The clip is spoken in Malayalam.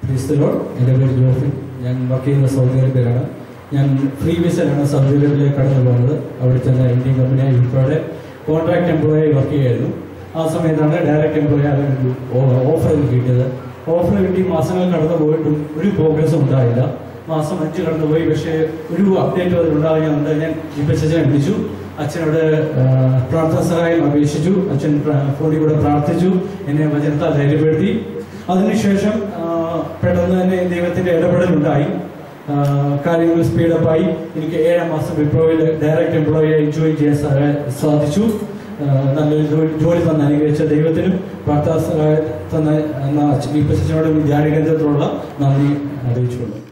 ക്രിസ്തുലോൾ എൻ്റെ പേര് ജോഫിൻ ഞാൻ വർക്ക് ചെയ്യുന്ന സൗദി അറേബ്യയിലാണ് ഞാൻ ഫ്രീ വിസയിലാണ് സൗദി അറേബ്യയിലേക്ക് കടന്നു പോകുന്നത് അവിടെ തന്നെ ഇന്ത്യൻ കമ്പനിയായ ഇപ്പോഴെ കോൺട്രാക്ട് എംപ്ലോയി വർക്ക് ചെയ്യായിരുന്നു ആ സമയത്താണ് ഡയറക്റ്റ് എംപ്ലോയി ആകാൻ ഒരു ഓഫർ കിട്ടിയത് ഓഫർ കിട്ടി മാസങ്ങൾ കടന്നു പോയിട്ടും ഒരു പ്രോഗ്രസ്സും ഉണ്ടായില്ല മാസം അഞ്ച് കടന്നുപോയി പക്ഷേ ഒരു അപ്ഡേറ്റ് അതിലുണ്ടാകുന്നുണ്ട് ഞാൻ ഇപ്പച്ചനെ വിളിച്ചു അച്ഛനോട് ആ, പ്രാർത്ഥന സഹായം അപേക്ഷിച്ചു അച്ഛൻ പ്ര- ഫോണിൽ കൂടെ പ്രാർത്ഥിച്ചു എന്നെ വചനത്താൽ ധൈര്യപ്പെടുത്തി അതിനുശേഷം ആ, പെട്ടെന്ന് തന്നെ ദൈവത്തിന്റെ ഇടപെടലുണ്ടായി ആ, കാര്യങ്ങൾ സ്പീഡപ്പായി എനിക്ക് ഏഴാം മാസം വിപ്രോയിൽ ഡയറക്റ്റ് എംപ്ലോയിയായി ജോയിൻ ചെയ്യാൻ സാ- സാധിച്ചു ആ, നല്ലൊരു ജോലി ജോലി തന്ന് അനുഗ്രഹിച്ച ദൈവത്തിനും പ്രാർത്ഥന സഹായം തന്ന ഇപ്പച്ചനോടും ധ്യാന കേന്ദ്രത്തിലുള്ള നന്ദി അറിയിച്ചുകൊണ്ട്